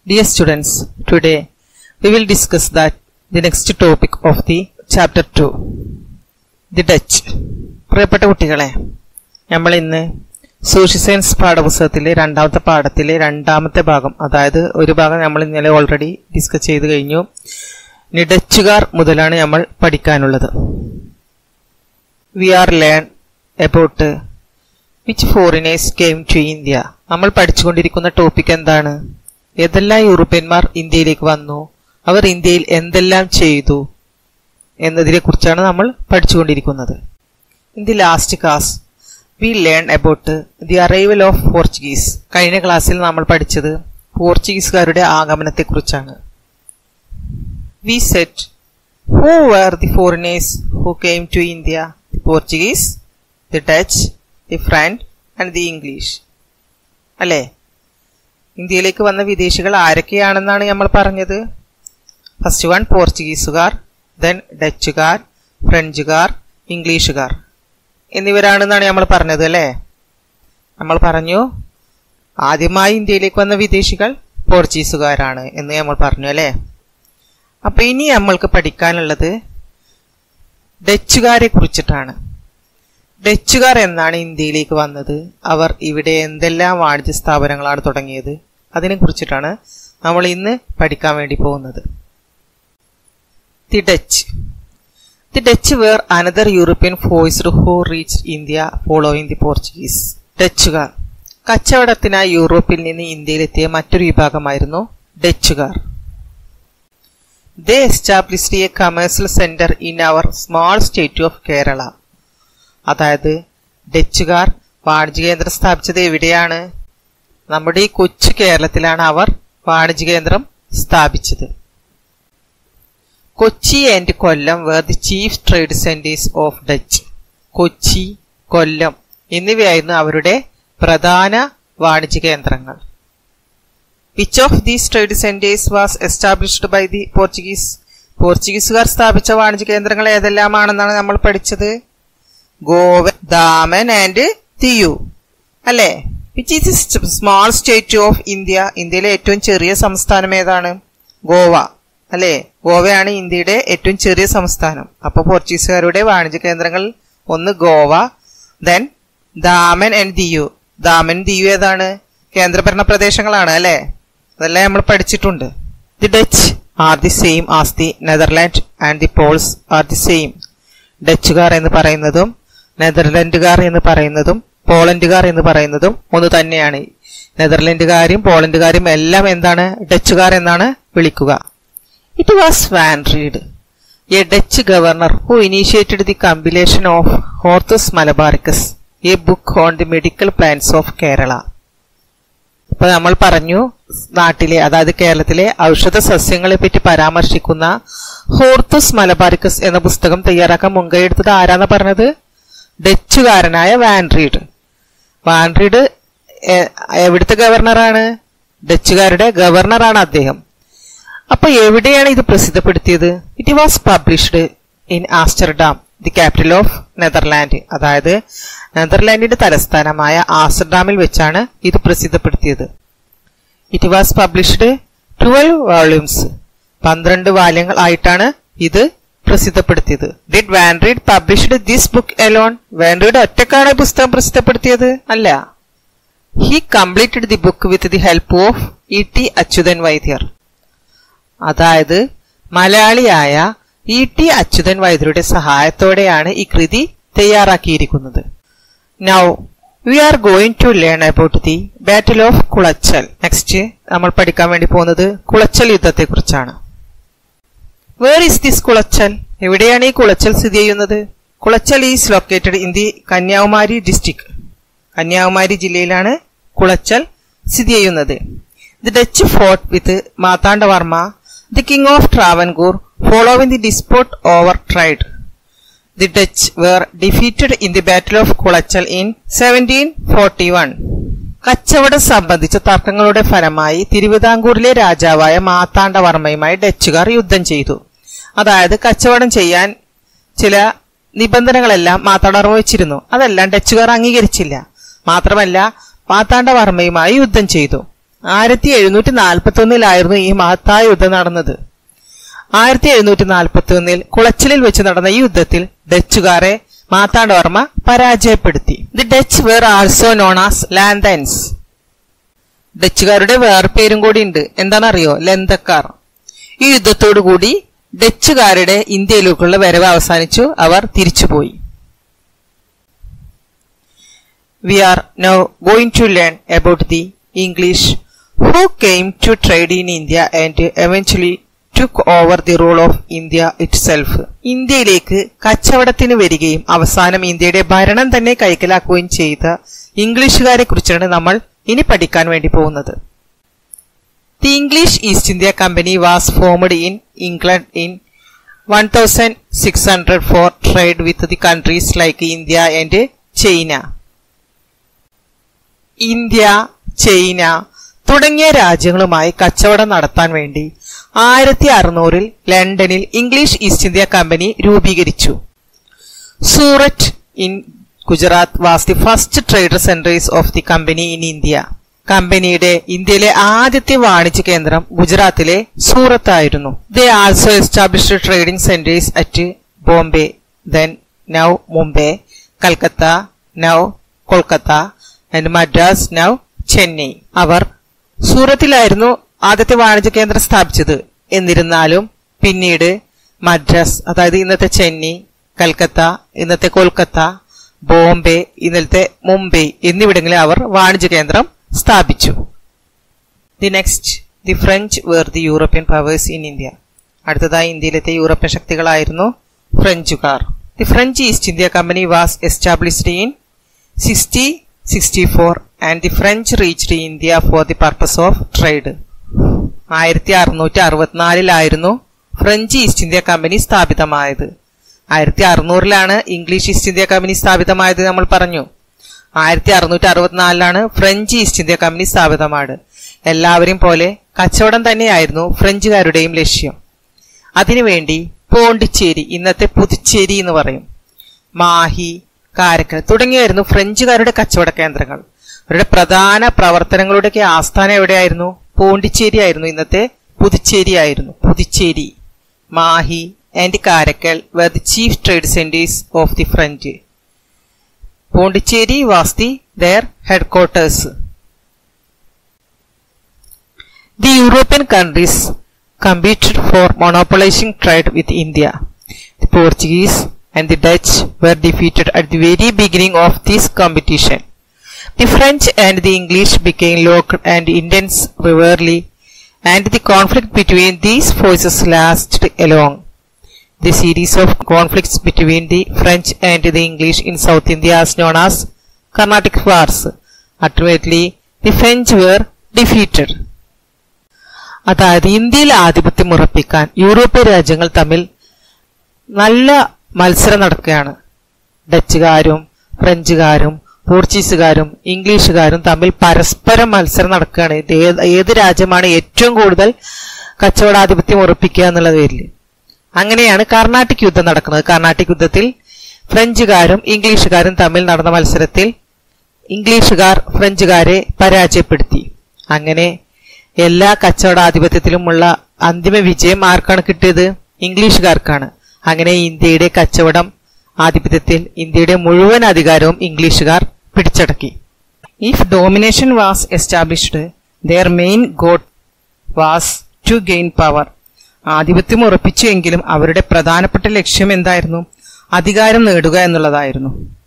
Dear students, today we will discuss that the next topic of the chapter 2, the Dutch. പ്രിയപ്പെട്ട കുട്ടികളെ നമ്മൾ ഇന്ന് social science പാഠപുസ്തകത്തിലെ രണ്ടാമത്തെ പാഠത്തിലെ രണ്ടാമത്തെ ഭാഗം അതായത് ഒരു ഭാഗം നമ്മൾ ഇന്നലെ ഓൾറെഡി ഡിസ്കസ് ചെയ്ത് കഴിഞ്ഞു ഇനി ഡച്ചുകാർ മുതലാണ് നമ്മൾ പഠിക്കാനുള്ളത് we are learn about which foreigners came to India നമ്മൾ പഠിച്ചുകൊണ്ടിരിക്കുന്ന ടോപ്പിക് എന്താണ് ഏതെല്ലാം യൂറോപ്യന്മാർ ഇന്ത്യയിലേക്ക് വന്നു അവർ ഇന്ത്യയിൽ എന്തെല്ലാം ചെയ്തു എന്നതിനെ കുറിച്ചാണ് നമ്മൾ പഠിച്ചുകൊണ്ടിരിക്കുന്നത് in the last class we learn about the arrival of Portuguese കഴിഞ്ഞ ക്ലാസ്സിൽ നമ്മൾ പഠിച്ചത് പോർച്ചുഗീസുകാരുടെ ആഗമനത്തെക്കുറിച്ചാണ് we said who were the foreigners who came to India the Portuguese the Dutch the French and the English അല്ലേ ഇന്ത്യയിലേക്ക് വന്ന വിദേശികൾ ആരൊക്കെയാണെന്നാണ് നമ്മൾ പറഞ്ഞത് ഫസ്റ്റ് വൺ പോർച്ചുഗീസുകാർ ദെൻ ഡച്ചുകാർ ഫ്രഞ്ചുകാർ ഇംഗ്ലീഷുകാർ എന്നിവരാണെന്നാണ് നമ്മൾ പറഞ്ഞത് അല്ലേ നമ്മൾ പറഞ്ഞു ആദ്യമായി ഇന്ത്യയിലേക്ക് വന്ന വിദേശികൾ പോർച്ചുഗീസുകാരാണ് എന്ന് നമ്മൾ പറഞ്ഞു അല്ലേ അപ്പൊ ഇനി നമ്മൾക്ക് പഠിക്കാനുള്ളത് ഡച്ചുകാരെ കുറിച്ചിട്ടാണ് ഡച്ചുകാർ എന്നാണ് ഇന്ത്യയിലേക്ക് വന്നത് അവർ ഇവിടെ എന്തെല്ലാം വാണിജ്യ സ്ഥാപനങ്ങളാണ് തുടങ്ങിയത് അതിനെ കുറിച്ചിട്ടാണ് നമ്മൾ ഇന്ന് പഠിക്കാൻ വേണ്ടി പോകുന്നത് the Dutch the Dutch were another European forced who reach India following the Portuguese ഡച്ചുകാർ കച്ചവടത്തിനായി യൂറോപ്പിൽ നിന്ന് ഇന്ത്യയിലെത്തിയ മറ്റൊരു വിഭാഗമായിരുന്നു ഡച്ചുകാർ they established a commercial centre in our small state of Kerala അതായത് ഡച്ചുകാർ വാണിജ്യ കേന്ദ്രം സ്ഥാപിച്ചത് എവിടെയാണ് നമ്മുടെ ഈ കൊച്ചു കേരളത്തിലാണ് അവർ വാണിജ്യ കേന്ദ്രം സ്ഥാപിച്ചത് Kochi and Kollam were the chief trade centres of Dutch Kochi Kollam എന്നിവയായിരുന്നു അവരുടെ പ്രധാന വാണിജ്യ കേന്ദ്രങ്ങൾ which of these trade centres was established by the Portuguese പോർച്ചുഗീസുകാർ സ്ഥാപിച്ച വാണിജ്യ കേന്ദ്രങ്ങൾ ഏതെല്ലാമാണെന്നാണ് നമ്മൾ പഠിച്ചത് ഗോവ ദാമൻ ആൻഡ് തിയു അല്ലേ which is small state of India ഇന്ത്യയിലെ ഏറ്റവും ചെറിയ സംസ്ഥാനം ഏതാണ് ഗോവ അല്ലേ ഗോവയാണ് ഇന്ത്യയുടെ ഏറ്റവും ചെറിയ സംസ്ഥാനം അപ്പൊ പോർച്ചുഗീസുകാരുടെ വാണിജ്യ കേന്ദ്രങ്ങൾ ഒന്ന് ഗോവ ദെൻ ദാമൻ ആൻഡ് ദിയു ദാമൻ ദിയു ഏതാണ് കേന്ദ്രഭരണ പ്രദേശങ്ങളാണ് അല്ലേ അതെല്ലാം നമ്മൾ പഠിച്ചിട്ടുണ്ട് the Dutch are the same as the Netherland and the Poles are the same ഡച്ചുകാർ എന്ന് പറയുന്നതും നെതർലൻഡുകാർ എന്ന് പറയുന്നതും പോളണ്ടുകാർ എന്ന് പറയുന്നതും ഒന്ന് തന്നെയാണ് നെതർലൻഡുകാരും പോളണ്ടുകാരും എല്ലാം എന്താണ് ഡച്ചുകാർ എന്നാണ് വിളിക്കുക it was Van Rheede a Dutch governor who initiated the compilation of Hortus Malabaricus a book on the medical plants of Kerala ഇപ്പൊ നമ്മൾ പറഞ്ഞു നാട്ടിലെ അതായത് കേരളത്തിലെ ഔഷധ സസ്യങ്ങളെ പറ്റി പരാമർശിക്കുന്ന ഹോർത്തസ് മലബാറിക്കസ് എന്ന പുസ്തകം തയ്യാറാക്കാൻ മുൻകൈ എടുത്തത് ആരാന്ന് പറഞ്ഞത് ഡച്ചുകാരനായ വാൻഡ്രീഡ് വാൻഡ്രീഡ് എവിടുത്തെ ഗവർണറാണ് ഡച്ചുകാരുടെ ഗവർണറാണ് അദ്ദേഹം അപ്പൊ എവിടെയാണ് ഇത് പ്രസിദ്ധപ്പെടുത്തിയത് it was published in Amsterdam the capital of Netherland അതായത് നെതർലാൻഡിന്റെ തലസ്ഥാനമായ ആസ്റ്റർഡാമിൽ വെച്ചാണ് ഇത് പ്രസിദ്ധപ്പെടുത്തിയത് it was published twelve volumes പന്ത്രണ്ട് വാല്യങ്ങൾ ആയിട്ടാണ് ഇത് പ്രസിദ്ധപ്പെടുത്തിയത് did Van Rheede published this book alone Van Rheede ഒറ്റക്കാണ് പുസ്തകം പ്രസിദ്ധപ്പെടുത്തിയത് അല്ല he completed the book with the help of E T Achuthan Vaidyar അതായത് മലയാളിയായ ഇ ടി അച്യുതൻ വൈദ്യരുടെ സഹായത്തോടെയാണ് ഈ കൃതി തയ്യാറാക്കിയിരിക്കുന്നത് now we are going to learn about the battle of Colachel next നമ്മൾ പഠിക്കാൻ വേണ്ടി പോകുന്നത് കുളച്ചൽ യുദ്ധത്തെ കുറിച്ചാണ് വേർ ഇസ് ദിസ് കുളച്ചൽ എവിടെയാണ് ഈ കുളച്ചൽ സ്ഥിതി ചെയ്യുന്നത് Colachel is located in the Kanyakumari district Kanyakumari ജില്ലയിലാണ് കുളച്ചൽ സ്ഥിതി ചെയ്യുന്നത് the Dutch fought with Marthanda Varma the king of Travancore following the dispute over trade the Dutch were defeated in the battle of Colachel in seventeen forty one കച്ചവടം സംബന്ധിച്ച തർക്കങ്ങളുടെ ഫലമായി തിരുവിതാംകൂറിലെ രാജാവായ മാത്താണ്ഡവർമ്മയുമായി ഡച്ചുകാർ യുദ്ധം ചെയ്തു അതായത് കച്ചവടം ചെയ്യാൻ ചില നിബന്ധനകളെല്ലാം മാത്താണ്ഡവർമ്മ വെച്ചിരുന്നു അതെല്ലാം ഡച്ചുകാർ അംഗീകരിച്ചില്ല മാത്രമല്ല മാത്താണ്ഡവർമ്മയുമായി യുദ്ധം ചെയ്തു ആയിരത്തി എഴുന്നൂറ്റി നാൽപ്പത്തി ഒന്നിലായിരുന്നു ഈ മഹത്തായ യുദ്ധം നടന്നത് ആയിരത്തി എഴുന്നൂറ്റി നാൽപ്പത്തി ഒന്നിൽ കുളച്ചിലിൽ വെച്ച് നടന്ന ഈ യുദ്ധത്തിൽ ഡച്ചുകാരെ മാർത്താണ്ഡവർമ്മ പരാജയപ്പെടുത്തി the Dutch were also known as Landans ഡച്ചുകാരുടെ വേറെ പേരും കൂടി ഉണ്ട് എന്താണെന്നറിയോ ലന്തക്കാർ ഈ യുദ്ധത്തോടുകൂടി ഡച്ചുകാരുടെ ഇന്ത്യയിലേക്കുള്ള വരവ് അവസാനിച്ചു അവർ തിരിച്ചുപോയി we are now going to learn about the English who came to trade in India and eventually took over the rule of India itself ഇന്ത്യയിലേക്ക് കച്ചവടത്തിന് വരികയും അവസാനം ഇന്ത്യയുടെ ഭരണം തന്നെ കൈക്കലാക്കുകയും ചെയ്ത ഇംഗ്ലീഷുകാരെ കുറിച്ചാണ് നമ്മൾ ഇനി പഠിക്കാൻ വേണ്ടി പോകുന്നത് the English East India company was formed in England in one thousand six hundred for trade with the countries like India and China India China തുടങ്ങിയ രാജ്യങ്ങളുമായി കച്ചവടം നടത്താൻ വേണ്ടി ആയിരത്തി അറുന്നൂറിൽ ലണ്ടനിൽ ഇംഗ്ലീഷ് ഈസ്റ്റ് ഇന്ത്യ കമ്പനി രൂപീകരിച്ചു Surat in Gujarat was the first trader centres of the company in India കമ്പനിയുടെ ഇന്ത്യയിലെ ആദ്യത്തെ വാണിജ്യ കേന്ദ്രം ഗുജറാത്തിലെ സൂറത്ത് ആയിരുന്നു they also established trading centres at Bombay then now Mumbai Calcutta now Kolkata and Madras now Chennai അവർ സൂറത്തിലായിരുന്നു ആദ്യത്തെ വാണിജ്യ കേന്ദ്രം സ്ഥാപിച്ചത് എന്നിരുന്നാലും പിന്നീട് മദ്രാസ് അതായത് ഇന്നത്തെ ചെന്നൈ കൽക്കത്ത ഇന്നത്തെ കൊൽക്കത്ത ബോംബെ ഇന്നത്തെ മുംബൈ എന്നിവിടങ്ങളിൽ അവർ വാണിജ്യ കേന്ദ്രം സ്ഥാപിച്ചു the next the French were the European powers in India അടുത്തതായി ഇന്ത്യയിലത്തെ യൂറോപ്യൻ ശക്തികളായിരുന്നു ഫ്രഞ്ചുകാർ the French East India company was established in sixty sixty four and the French reached India for the purpose of trade ആയിരത്തി അറുന്നൂറ്റി അറുപത്തിനാലിലായിരുന്നു French East India company സ്ഥാപിതമായത് ആയിരത്തി അറുന്നൂറിലാണ് ഇംഗ്ലീഷ് ഈസ്റ്റ് ഇന്ത്യ കമ്പനി സ്ഥാപിതമായത് നമ്മൾ പറഞ്ഞു ആയിരത്തി അറുന്നൂറ്റി അറുപത്തിനാലിലാണ് ഫ്രഞ്ച് ഈസ്റ്റ് ഇന്ത്യ കമ്പനി സ്ഥാപിതമായത് എല്ലാവരെയും പോലെ കച്ചവടം തന്നെയായിരുന്നു ഫ്രഞ്ചുകാരുടെയും ലക്ഷ്യം അതിനുവേണ്ടി പോണ്ടിച്ചേരി ഇന്നത്തെ പുതുച്ചേരി എന്ന് പറയും മാഹി കാരക്കൽ തുടങ്ങിയായിരുന്നു ഫ്രഞ്ചുകാരുടെ കച്ചവട കേന്ദ്രങ്ങൾ അവരുടെ പ്രധാന പ്രവർത്തനങ്ങളുടെയൊക്കെ ആസ്ഥാനം എവിടെയായിരുന്നു പോണ്ടിച്ചേരി ആയിരുന്നു ഇന്നത്തെ പുതുച്ചേരി ആയിരുന്നു Puducherry Mahe and Karaikal were the chief trade centers of the French. Pondicherry was the their headquarters. The European countries competed for monopolizing trade with India. The Portuguese and the Dutch were defeated at the very beginning of this competition. The French and the English became local and intense rivalry, and the conflict between these forces lasted long. The series of conflicts between the French and the English in South India is known as Carnatic Wars. Ultimately, the French were defeated. അതായത് ഇന്ത്യയിൽ ആധിപത്യം ഉറപ്പിക്കാൻ European രാജ്യങ്ങൾ തമ്മിൽ നല്ല മത്സരം നടക്കുകയാണ് ഡച്ചുകാരും ഫ്രഞ്ചുകാരും പോർച്ചുഗീസുകാരും ഇംഗ്ലീഷുകാരും തമ്മിൽ പരസ്പരം മത്സരം നടക്കുകയാണ് ഇത് ഏത് ഏത് രാജ്യമാണ് ഏറ്റവും കൂടുതൽ കച്ചവടാധിപത്യം ഉറപ്പിക്കുക എന്നുള്ള പേരിൽ അങ്ങനെയാണ് കർണാട്ടിക് യുദ്ധം നടക്കുന്നത് കർണാട്ടിക് യുദ്ധത്തിൽ ഫ്രഞ്ചുകാരും ഇംഗ്ലീഷുകാരും തമ്മിൽ നടന്ന മത്സരത്തിൽ ഇംഗ്ലീഷുകാർ ഫ്രഞ്ചുകാരെ പരാജയപ്പെടുത്തി അങ്ങനെ എല്ലാ കച്ചവടാധിപത്യത്തിലുമുള്ള അന്തിമ വിജയം ആർക്കാണ് കിട്ടിയത് ഇംഗ്ലീഷുകാർക്കാണ് അങ്ങനെ ഇന്ത്യയുടെ കച്ചവടം ആധിപത്യത്തിൽ ഇന്ത്യയുടെ മുഴുവൻ അധികാരവും ഇംഗ്ലീഷുകാർ പിടിച്ചടക്കി if domination was established their main goal was to gain power ആധിപത്യം ഉറപ്പിച്ചു എങ്കിലും അവരുടെ പ്രധാനപ്പെട്ട ലക്ഷ്യം എന്തായിരുന്നു അധികാരം നേടുക എന്നുള്ളതായിരുന്നു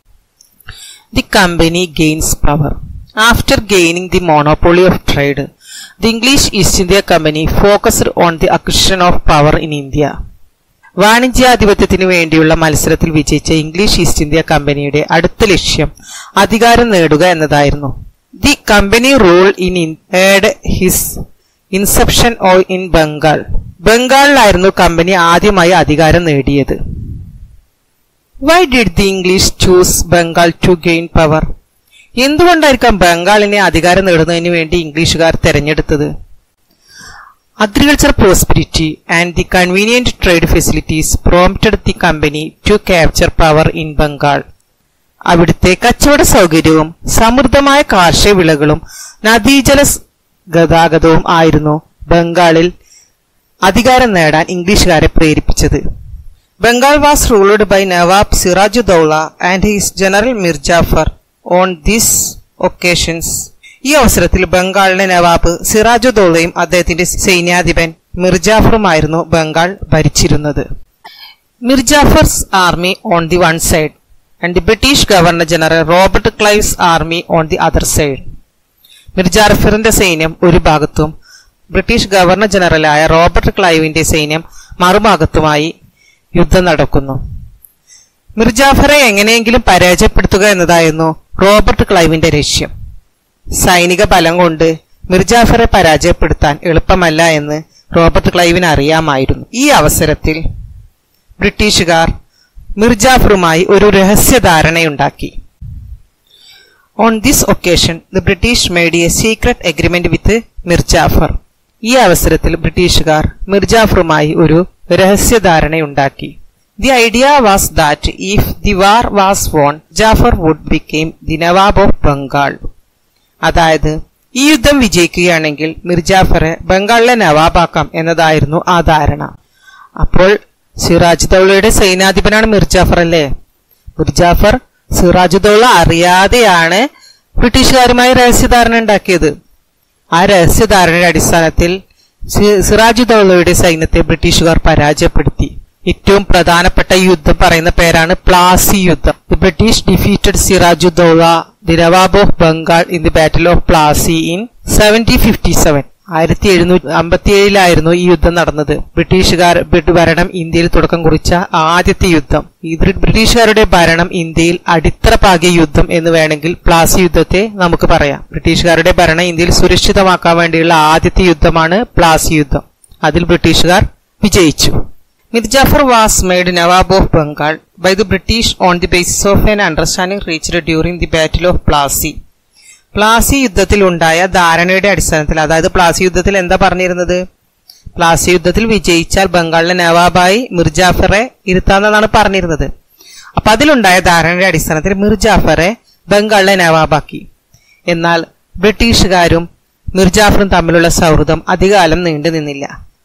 the company gains power after gaining the monopoly of trade the English East India company focused on the acquisition of power in India വാണിജ്യാധിപത്യത്തിന് വേണ്ടിയുള്ള മത്സരത്തിൽ വിജയിച്ച ഇംഗ്ലീഷ് ഈസ്റ്റ് ഇന്ത്യ കമ്പനിയുടെ അടുത്ത ലക്ഷ്യം അധികാരം നേടുക എന്നതായിരുന്നു the company rule in at his inception oh in Bengal ബംഗാളിലായിരുന്നു കമ്പനി ആദ്യമായി അധികാരം നേടിയത് why did the English choose Bengal to gain power എന്തുകൊണ്ടായിരിക്കാം ബംഗാളിനെ അധികാരം നേടുന്നതിന് വേണ്ടി ഇംഗ്ലീഷുകാർ തെരഞ്ഞെടുത്തത് agriculture prosperity and the convenient trade facilities prompted the company to capture power in Bengal അവിടുത്തെ കച്ചവട സൗകര്യവും സമൃദ്ധമായ കാർഷിക വിളകളും നദീജല സ് ഗതാഗതവും ആയിരുന്നു ബംഗാളിൽ അധികാരം നേടാൻ ഇംഗ്ലീഷുകാരെ പ്രേരിപ്പിച്ചത് Bengal was ruled by nawab Sirajuddaula and his general Mir Jafar on this occasions ഈ അവസരത്തിൽ ബംഗാളിലെ നവാബ് സിറാജുദ്ദൌളയും അദ്ദേഹത്തിന്റെ സൈന്യാധിപൻ മിർജാഫറുമായിരുന്നു ബംഗാൾ ഭരിച്ചിരുന്നത് Mir Jafar's army on the one side and the British governor general Robert Clive's army on the other side മിർജാഫറിന്റെ സൈന്യം ഒരു ഭാഗത്തും ബ്രിട്ടീഷ് ഗവർണർ ജനറലായ റോബർട്ട് ക്ലൈവിന്റെ സൈന്യം മറുഭാഗത്തുമായി യുദ്ധം നടക്കുന്നു മിർജാഫറെ എങ്ങനെയെങ്കിലും പരാജയപ്പെടുത്തുക എന്നതായിരുന്നു റോബർട്ട് ക്ലൈവിന്റെ ലക്ഷ്യം സൈനിക ബലം കൊണ്ട് മിർജാഫറെ പരാജയപ്പെടുത്താൻ എളുപ്പമല്ല എന്ന് റോബർട്ട് ക്ലൈവിന് അറിയാമായിരുന്നു ഈ അവസരത്തിൽ ബ്രിട്ടീഷുകാർ മിർജാഫറുമായി ഒരു രഹസ്യധാരണയുണ്ടാക്കി on this occasion the British made a secret agreement with Mir Jafar ഈ അവസരത്തിൽ ബ്രിട്ടീഷുകാർ മിർജാഫറുമായി ഒരു രഹസ്യധാരണയുണ്ടാക്കി the idea was that if the war was won Jafar would became the nawab of Bengal അതായത് ഈ യുദ്ധം വിജയിക്കുകയാണെങ്കിൽ മിർജാഫറെ ബംഗാളിലെ നവാബാക്കാം എന്നതായിരുന്നു ആ ധാരണ അപ്പോൾ സിറാജ് ദൗളയുടെ സൈനാധിപനാണ് മിർജാഫർ അല്ലേ മിർജാഫർ സിറാജ് ദൗള അറിയാതെയാണ് ബ്രിട്ടീഷുകാരുമായി രഹസ്യധാരണ ഉണ്ടാക്കിയത് ആ രഹസ്യധാരണയുടെ അടിസ്ഥാനത്തിൽ സി- സിറാജ് ദൗളയുടെ സൈന്യത്തെ ബ്രിട്ടീഷുകാർ പരാജയപ്പെടുത്തി ഏറ്റവും പ്രധാനപ്പെട്ട ഈ യുദ്ധം പറയുന്ന പേരാണ് പ്ലാസി യുദ്ധം the British defeated Sirajuddaula the nawab of Bengal in the battle of Plassey in seventeen fifty seven ആയിരത്തി എഴുന്നൂറ്റി അമ്പത്തി ഏഴിലായിരുന്നു ഈ യുദ്ധം നടന്നത് ബ്രിട്ടീഷുകാർ ബ്രിട്ട് ഭരണം ഇന്ത്യയിൽ തുടക്കം കുറിച്ച ആദ്യത്തെ യുദ്ധം ഈ ബ്രി- ബ്രിട്ടീഷുകാരുടെ ഭരണം ഇന്ത്യയിൽ അടിത്തറ പാകിയ യുദ്ധം എന്ന് വേണമെങ്കിൽ പ്ലാസി യുദ്ധത്തെ നമുക്ക് പറയാം ബ്രിട്ടീഷുകാരുടെ ഭരണം ഇന്ത്യയിൽ സുരക്ഷിതമാക്കാൻ വേണ്ടിയുള്ള ആദ്യത്തെ യുദ്ധമാണ് പ്ലാസി യുദ്ധം അതിൽ ബ്രിട്ടീഷുകാർ വിജയിച്ചു Mir Jafar was made nawab of Bengal by the British on the basis of an understanding reached during the battle of Plassey Plassey യുദ്ധത്തിൽ ഉണ്ടായ ധാരണയുടെ അടിസ്ഥാനത്തിൽ അതായത് പ്ലാസി യുദ്ധത്തിൽ എന്താ പറഞ്ഞിരുന്നത് പ്ലാസി യുദ്ധത്തിൽ വിജയിച്ചാൽ ബംഗാളിലെ നവാബായി മിർജാഫറെ ഇരുത്താമെന്നാണ് പറഞ്ഞിരുന്നത് അപ്പൊ അതിലുണ്ടായ ധാരണയുടെ അടിസ്ഥാനത്തിൽ മിർജാഫറെ ബംഗാളിലെ നവാബാക്കി എന്നാൽ ബ്രിട്ടീഷുകാരും മിർജാഫറും തമ്മിലുള്ള സൗഹൃദം അധികാലം നീണ്ടു നിന്നില്ല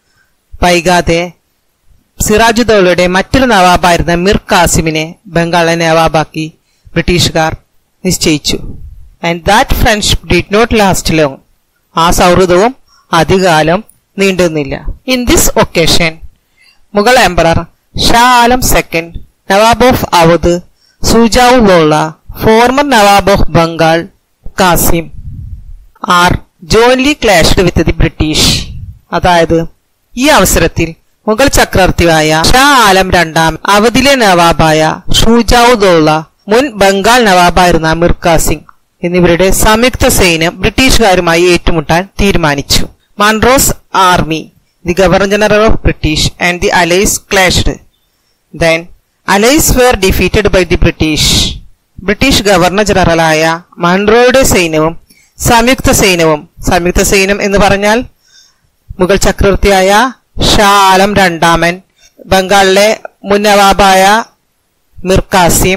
വൈകാതെ സിറാജുദ്ദൌളയുടെ മറ്റൊരു നവാബായിരുന്ന മിർ കാസിമിനെ ബംഗാളിലെ നവാബാക്കി ബ്രിട്ടീഷുകാർ നിശ്ചയിച്ചു and that friendship did not last long ആ സൗഹൃദവും അധികാലം നീണ്ടുനിന്നില്ല in this occasion Mughal emperor Shah Alam second nawab of Awadh Shujauddaula former nawab of Bengal Kasim are jointly clashed with the British അതായത് ഈ അവസരത്തിൽ മുഗൾ ചക്രവർത്തിയായ ഷാ ആലം രണ്ടാം അവധിലെ നവാബായ ഷൂജാവ് ദോള മുൻ ബംഗാൾ നവാബായിരുന്ന മിർ കാസിം എന്നിവരുടെ സംയുക്ത സൈന്യം ബ്രിട്ടീഷുകാരുമായി ഏറ്റുമുട്ടാൻ തീരുമാനിച്ചു Munro's army the governor general of British and the allies clashed then allies were defeated by the British British governor ജനറലായ മൺറോയുടെ സൈന്യവും സംയുക്ത സൈന്യവും സംയുക്ത സൈന്യം എന്ന് പറഞ്ഞാൽ മുഗൾ ചക്രവർത്തിയായ ഷാ ആലം രണ്ടാമൻ ബംഗാളിലെ മുൻ നവാബായ മിർ കാസിം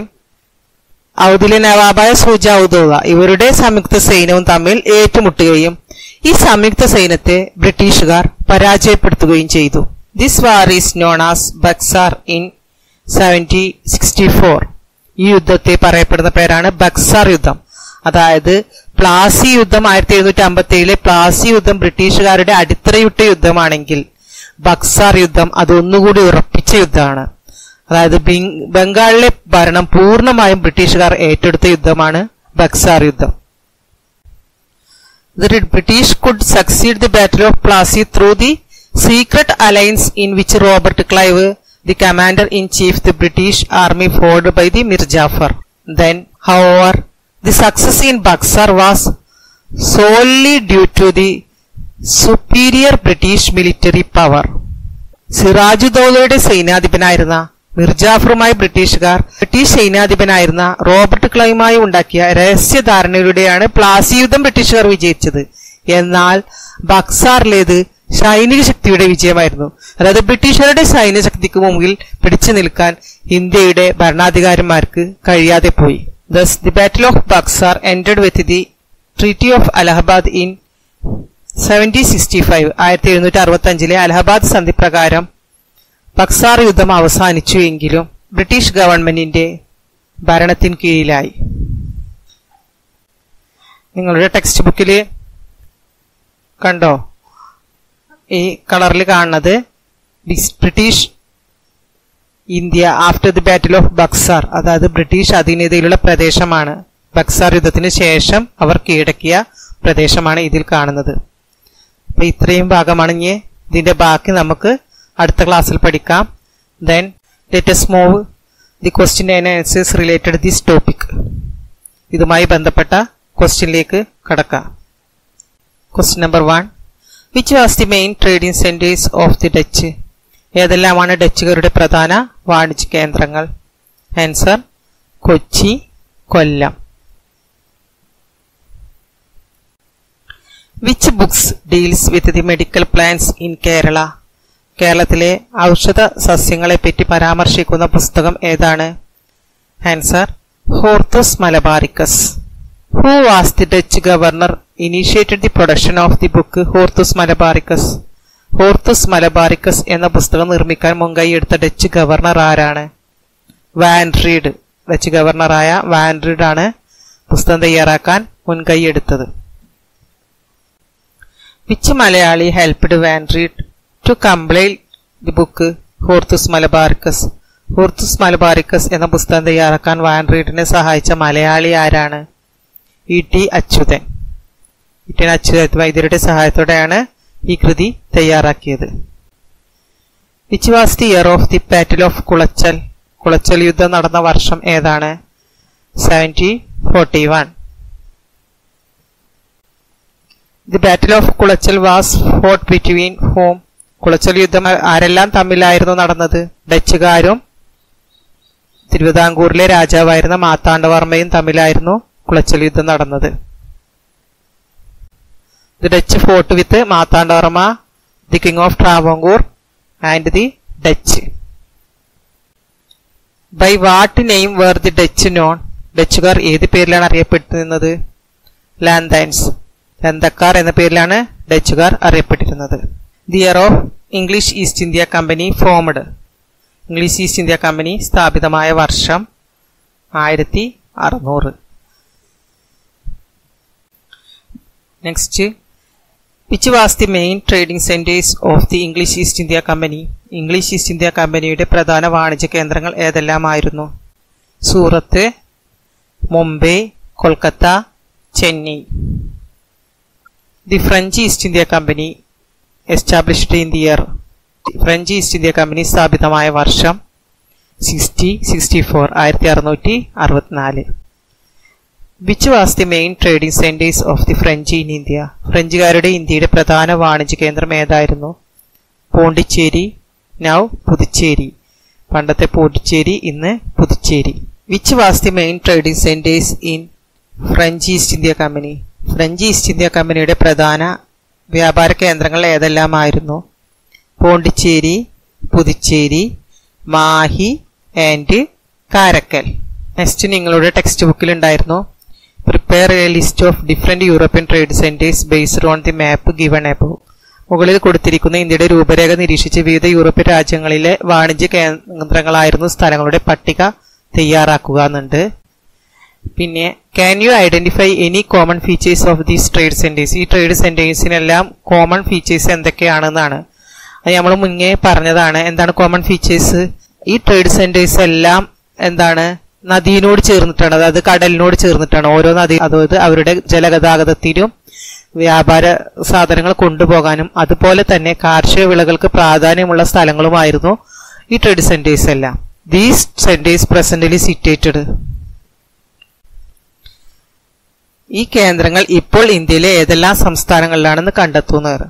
ഔദിലെ നവാബായ സുജാഉദ്ദൗള ഇവരുടെ സംയുക്ത സൈന്യവും തമ്മിൽ ഏറ്റുമുട്ടുകയും ഈ സംയുക്ത സൈന്യത്തെ ബ്രിട്ടീഷുകാർ പരാജയപ്പെടുത്തുകയും ചെയ്തു this war is known as Buxar in seventy sixty four ഈ യുദ്ധത്തെ പറയപ്പെടുന്ന പേരാണ് ബക്സാർ യുദ്ധം അതായത് പ്ലാസി യുദ്ധം ആയിരത്തി എഴുന്നൂറ്റി അമ്പത്തി ഏഴിലെ പ്ലാസി യുദ്ധം ബ്രിട്ടീഷുകാരുടെ അടിത്തറയിട്ട യുദ്ധമാണെങ്കിൽ ബക്സാർ യുദ്ധം അത് ഒന്നുകൂടി ഉറപ്പിച്ച യുദ്ധമാണ് അതായത് ബിങ്- ബംഗാളിലെ ഭരണം പൂർണ്ണമായും ബ്രിട്ടീഷുകാർ ഏറ്റെടുത്ത യുദ്ധമാണ് ബക്സാർ യുദ്ധം The British could succeed the Battle of Plassey through the secret alliance in which Robert Clive, the commander-in-chief the British army fought by the Mir Jafar. Then, however, the success in Buxar was solely due to the superior British military power. സിറാജുദ്ദൌലയുടെ സൈന്യാധിപനായിരുന്ന മിർജാഫറുമായി ബ്രിട്ടീഷുകാർ British സൈന്യാധിപനായിരുന്ന Robert ക്ലൈവുമായി ഉണ്ടാക്കിയ രഹസ്യധാരണയിലൂടെയാണ് പ്ലാസി യുദ്ധം ബ്രിട്ടീഷുകാർ വിജയിച്ചത് എന്നാൽ ബക്സാറിലേത് സൈനിക ശക്തിയുടെ വിജയമായിരുന്നു അതായത് ബ്രിട്ടീഷുകാരുടെ സൈന്യ ശക്തിക്ക് മുമ്പിൽ പിടിച്ചു നിൽക്കാൻ ഇന്ത്യയുടെ ഭരണാധികാരിമാർക്ക് കഴിയാതെ പോയി thus the battle of Buxar ended with the treaty of Allahabad in seventeen sixty five ആയിരത്തി എഴുന്നൂറ്റി അറുപത്തി അഞ്ചിലെ അലഹബാദ് സന്ധി പ്രകാരം ബക്സാർ യുദ്ധം അവസാനിച്ചു എങ്കിലും ബ്രിട്ടീഷ് ഗവൺമെന്റിന്റെ ഭരണത്തിന് കീഴിലായി നിങ്ങളുടെ ടെക്സ്റ്റ് ബുക്കിൽ കണ്ടോ ഈ കളറിൽ കാണുന്നത് British India after the battle of Buxar അതായത് ബ്രിട്ടീഷ് അധീനതയിലുള്ള പ്രദേശമാണ് ബക്സാർ യുദ്ധത്തിന് ശേഷം അവർ കീഴടക്കിയ പ്രദേശമാണ് ഇതിൽ കാണുന്നത് അപ്പൊ ഇത്രയും ഭാഗമാണ് ഇനി ഇതിന്റെ ബാക്കി നമുക്ക് അടുത്ത ക്ലാസ്സിൽ പഠിക്കാം then let's move the question and answers related this topic ഇതുമായി ബന്ധപ്പെട്ട ക്വസ്റ്റ്യനിലേക്ക് കടക്കാം question number one which was the main trading centres of the Dutch ഏതെല്ലാമാണ് ഡച്ചുകാരുടെ പ്രധാന വാണിജ്യ കേന്ദ്രങ്ങൾ answer Kochi Kollam which books deals with the medical plants in Kerala കേരളത്തിലെ ഔഷധ സസ്യങ്ങളെ പറ്റി പരാമർശിക്കുന്ന പുസ്തകം ഏതാണ് answer Hortus Malabaricus who was the Dutch governor initiated the production of the book Hortus Malabaricus ഹോർത്തസ് Malabaricus എന്ന പുസ്തകം നിർമ്മിക്കാൻ മുൻകൈ എടുത്ത ഡച്ച് ഗവർണർ ആരാണ് വാൻഡ്രീഡ് ഡച്ച് ഗവർണറായ വാൻഡ്രീഡ് ആണ് പുസ്തകം തയ്യാറാക്കാൻ മുൻകൈ എടുത്തത് which Malayali helped Van Rheede to compile the book Hortus Malabaricus Hortus Malabaricus എന്ന പുസ്തകം തയ്യാറാക്കാൻ വാൻഡ്രീഡിനെ സഹായിച്ച മലയാളി ആരാണ് E T Achuthan E T Achutha വൈദ്യരുടെ സഹായത്തോടെയാണ് ഈ കൃതി തയ്യാറാക്കിയത് which was the year of the battle of Colachel Colachel യുദ്ധം നടന്ന വർഷം ഏതാണ് seventy forty one the battle of Colachel was fought between whom Colachel യുദ്ധം ആരെല്ലാം തമ്മിലായിരുന്നു നടന്നത് ഡച്ചുകാരും തിരുവിതാംകൂറിലെ രാജാവായിരുന്ന മാത്താണ്ഡവർമ്മയും തമ്മിലായിരുന്നു കുളച്ചൽ യുദ്ധം നടന്നത് the Dutch fought with Marthanda Varma the king of Travancore and the Dutch by what name were the Dutch known ഡച്ചുകാർ ഏത് പേരിലാണ് അറിയപ്പെട്ടിരുന്നത് ലാൻഡൈൻസ് ലന്തക്കാർ എന്ന പേരിലാണ് ഡച്ചുകാർ അറിയപ്പെട്ടിരുന്നത് the year of English East India company formed English East India company സ്ഥാപിതമായ വർഷം ആയിരത്തി അറുന്നൂറ് next which was the main trading centres of the English East India company English East India കമ്പനിയുടെ പ്രധാന വാണിജ്യ കേന്ദ്രങ്ങൾ ഏതെല്ലാമായിരുന്നു സൂറത്ത് Mumbai Kolkata Chennai the French East India company established in the year French East India company സ്ഥാപിതമായ വർഷം സിക്സ്റ്റി സിക്സ്റ്റി ഫോർ ആയിരത്തി അറുന്നൂറ്റി അറുപത്തിനാല് which was the main trading centres of the French in India ഫ്രഞ്ചുകാരുടെ ഇന്ത്യയുടെ പ്രധാന വാണിജ്യ കേന്ദ്രം ഏതായിരുന്നു പോണ്ടിച്ചേരി നൗ പുതുച്ചേരി പണ്ടത്തെ പോണ്ടിച്ചേരി ഇന്ന് Puducherry which was the main trading centres in French East India company French East India കമ്പനിയുടെ പ്രധാന വ്യാപാര കേന്ദ്രങ്ങൾ ഏതെല്ലാമായിരുന്നു പോണ്ടിച്ചേരി പുതുച്ചേരി മാഹി ആൻഡ് കാരക്കൽ നെക്സ്റ്റ് നിങ്ങളുടെ ടെക്സ്റ്റ് ബുക്കിൽ ഉണ്ടായിരുന്നു prepare a list of different European trade centres based on the map given above മുകളിൽ കൊടുത്തിരിക്കുന്ന ഇന്ത്യയുടെ രൂപരേഖ നിരീക്ഷിച്ച് വിവിധ യൂറോപ്യൻ രാജ്യങ്ങളിലെ വാണിജ്യ കേന്ദ്രങ്ങളായിരുന്നു സ്ഥലങ്ങളുടെ പട്ടിക തയ്യാറാക്കുക എന്നുണ്ട് പിന്നെ can you identify any common features of these trade centres ഈ ട്രേഡ് സെന്റേഴ്സിനെല്ലാം കോമൺ ഫീച്ചേഴ്സ് എന്തൊക്കെയാണെന്നാണ് അത് നമ്മൾ മുന്നേ പറഞ്ഞതാണ് എന്താണ് കോമൺ ഫീച്ചേഴ്സ് ഈ ട്രേഡ് സെന്റേഴ്സ് എല്ലാം എന്താണ് നദിയിനോട് ചേർന്നിട്ടാണ് അതായത് കടലിനോട് ചേർന്നിട്ടാണ് ഓരോ നദി അതായത് അവരുടെ ജലഗതാഗതത്തിനും വ്യാപാര സാധനങ്ങൾ കൊണ്ടുപോകാനും അതുപോലെ തന്നെ കാർഷിക വിളകൾക്ക് പ്രാധാന്യമുള്ള സ്ഥലങ്ങളുമായിരുന്നു ഈ ട്രേഡ് സെന്റേഴ്സ് എല്ലാം ദീസ് സെന്റേഴ്സ് പ്രസന്റലി സിറ്റേറ്റഡ് ഈ കേന്ദ്രങ്ങൾ ഇപ്പോൾ ഇന്ത്യയിലെ ഏതെല്ലാം സംസ്ഥാനങ്ങളിലാണെന്ന് കണ്ടെത്തുന്നത്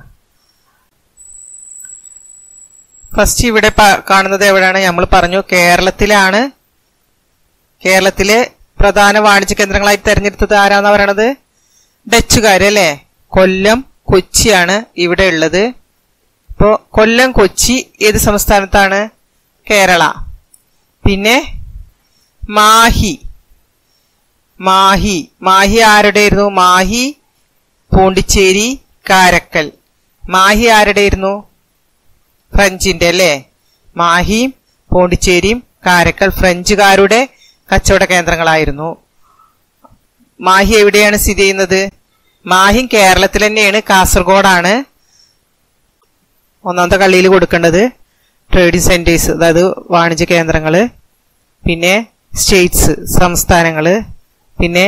ഫസ്റ്റ് ഇവിടെ കാണുന്നത് എവിടെയാണ് നമ്മൾ പറഞ്ഞു കേരളത്തിലാണ് കേരളത്തിലെ പ്രധാന വാണിജ്യ കേന്ദ്രങ്ങളായി തെരഞ്ഞെടുത്തത് ആരാന്നാ പറയണത് ഡച്ചുകാര് അല്ലേ കൊല്ലം കൊച്ചിയാണ് ഇവിടെ ഉള്ളത് ഇപ്പോ കൊല്ലം കൊച്ചി ഏത് സംസ്ഥാനത്താണ് കേരള പിന്നെ മാഹി മാഹി മാഹി ആരുടെയായിരുന്നു മാഹി പോണ്ടിച്ചേരി കാരക്കൽ മാഹി ആരുടെയായിരുന്നു ഫ്രഞ്ചിന്റെ അല്ലേ മാഹിയും പോണ്ടിച്ചേരിയും കാരക്കൽ ഫ്രഞ്ചുകാരുടെ കച്ചവട കേന്ദ്രങ്ങളായിരുന്നു മാഹി എവിടെയാണ് സ്ഥിതി ചെയ്യുന്നത് മാഹിം കേരളത്തിൽ തന്നെയാണ് കാസർഗോഡാണ് ഒന്നാമത്തെ കള്ളിയിൽ കൊടുക്കേണ്ടത് ട്രേഡിംഗ് സെന്റേഴ്സ് അതായത് വാണിജ്യ കേന്ദ്രങ്ങള് പിന്നെ സ്റ്റേറ്റ്സ് സംസ്ഥാനങ്ങള് പിന്നെ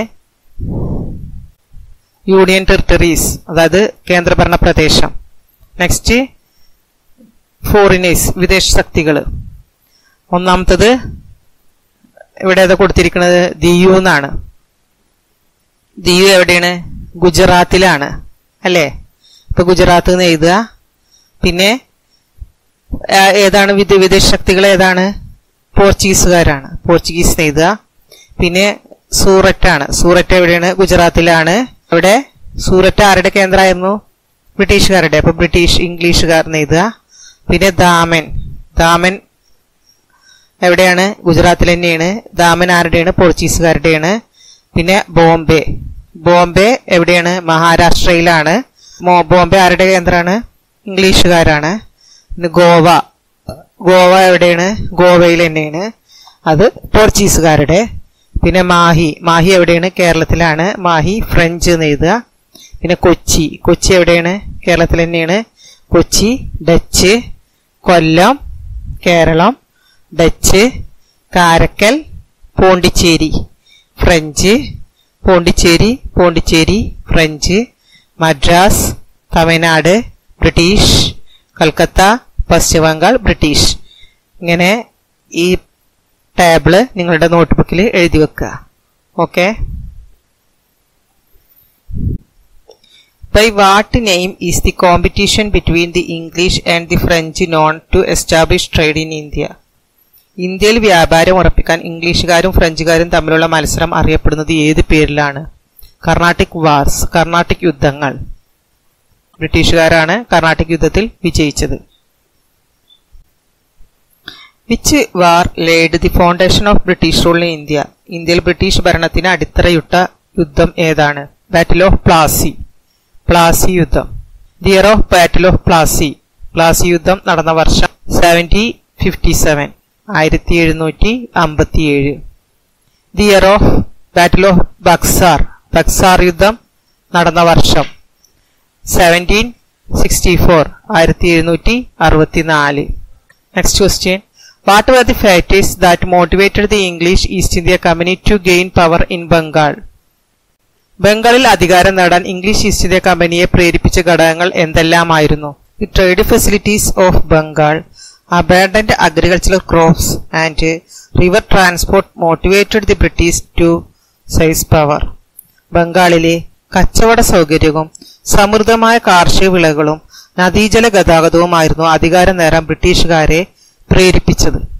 യൂണിയൻ ടെറിട്ടറീസ് അതായത് കേന്ദ്രഭരണ പ്രദേശം നെക്സ്റ്റ് ഫോറിനേഴ്സ് വിദേശ ശക്തികൾ ഒന്നാമത്തത് ഇവിടെ ഏതാ കൊടുത്തിരിക്കുന്നത് ദിയു എന്നാണ് ദിയു എവിടെയാണ് ഗുജറാത്തിലാണ് അല്ലേ ഇപ്പൊ ഗുജറാത്ത് എന്ന് എഴുതുക പിന്നെ ആ, ഏതാണ് വിദേ- വിദേശ ശക്തികൾ ഏതാണ് പോർച്ചുഗീസുകാരാണ് പോർച്ചുഗീസ് എന്ന് എഴുതുക പിന്നെ സൂററ്റാണ് സൂററ്റ് എവിടെയാണ് ഗുജറാത്തിലാണ് അവിടെ സൂററ്റ് ആരുടെ കേന്ദ്രമായിരുന്നു ബ്രിട്ടീഷുകാരുടെ അപ്പൊ ബ്രിട്ടീഷ് ഇംഗ്ലീഷുകാർ എന്ന് എഴുതുക പിന്നെ ദാമൻ ദാമൻ എവിടെയാണ് ഗുജറാത്തിൽ തന്നെയാണ് ദാമൻ ആരുടെയാണ് പോർച്ചുഗീസുകാരുടെയാണ് പിന്നെ ബോംബെ ബോംബെ എവിടെയാണ് മഹാരാഷ്ട്രയിലാണ് മോ- ബോംബെ ആരുടെ കേന്ദ്രമാണ് ഇംഗ്ലീഷുകാരാണ് പിന്നെ ഗോവ ഗോവ എവിടെയാണ് ഗോവയിൽ തന്നെയാണ് അത് പോർച്ചുഗീസുകാരുടെ പിന്നെ മാഹി മാഹി എവിടെയാണ് കേരളത്തിലാണ് മാഹി ഫ്രഞ്ച് എന്ന് എഴുതുക പിന്നെ കൊച്ചി കൊച്ചി എവിടെയാണ് കേരളത്തിൽ തന്നെയാണ് Kochi Dutch Kollam Keralam Dutch Karaikal Pondicherry French Pondicherry Pondicherry French Madras Tamil Nadu British Calcutta Paschima Bengal British ഇങ്ങനെ ഈ ടേബിള് നിങ്ങളുടെ നോട്ട്ബുക്കിൽ എഴുതി വെക്കുക okay by what name is the competition between the English and the French known to establish trade in India ഇന്ത്യയിൽ വ്യാപാരം ഉറപ്പിക്കാൻ ഇംഗ്ലീഷുകാരും ഫ്രഞ്ചുകാരും തമ്മിലുള്ള മത്സരം അറിയപ്പെടുന്നത് ഏത് പേരിലാണ് കർണാട്ടിക് വാർസ് കർണാട്ടിക് യുദ്ധങ്ങൾ ബ്രിട്ടീഷുകാരാണ് കർണാട്ടിക് യുദ്ധത്തിൽ വിജയിച്ചത് which war laid the foundation of British rule in India ഇന്ത്യയിൽ ബ്രിട്ടീഷ് ഭരണത്തിന് അടിത്തറയിട്ട യുദ്ധം ഏതാണ് ബാറ്റിൽ ഓഫ് പ്ലാസി പ്ലാസി യുദ്ധം the year of battle of Plassey Plassey യുദ്ധം നടന്ന വർഷം സെവൻറ്റി ഫിഫ്റ്റി സെവൻ ആയിരത്തി എഴുന്നൂറ്റി അമ്പത്തിയേഴ് the year of battle of Buxar Buxar യുദ്ധം നടന്ന വർഷം സെവൻറ്റീൻ സിക്സ്റ്റി ഫോർ ആയിരത്തി എഴുന്നൂറ്റി അറുപത്തിനാല് next question what were the factors that motivated the English East India company to gain power in Bengal ബംഗാളിൽ അധികാരം നേടാൻ ഇംഗ്ലീഷ് ഈസ്റ്റ് ഇന്ത്യ കമ്പനിയെ പ്രേരിപ്പിച്ച ഘടകങ്ങൾ എന്തെല്ലാമായിരുന്നു the trade facilities of Bengal abundant agricultural crops and river transport motivated the British to seize power ബംഗാളിലെ കച്ചവട സൗകര്യവും സമൃദ്ധമായ കാർഷിക വിളകളും നദീജല ഗതാഗതവുമായിരുന്നു അധികാരം നേടാൻ ബ്രിട്ടീഷുകാരെ പ്രേരിപ്പിച്ചത്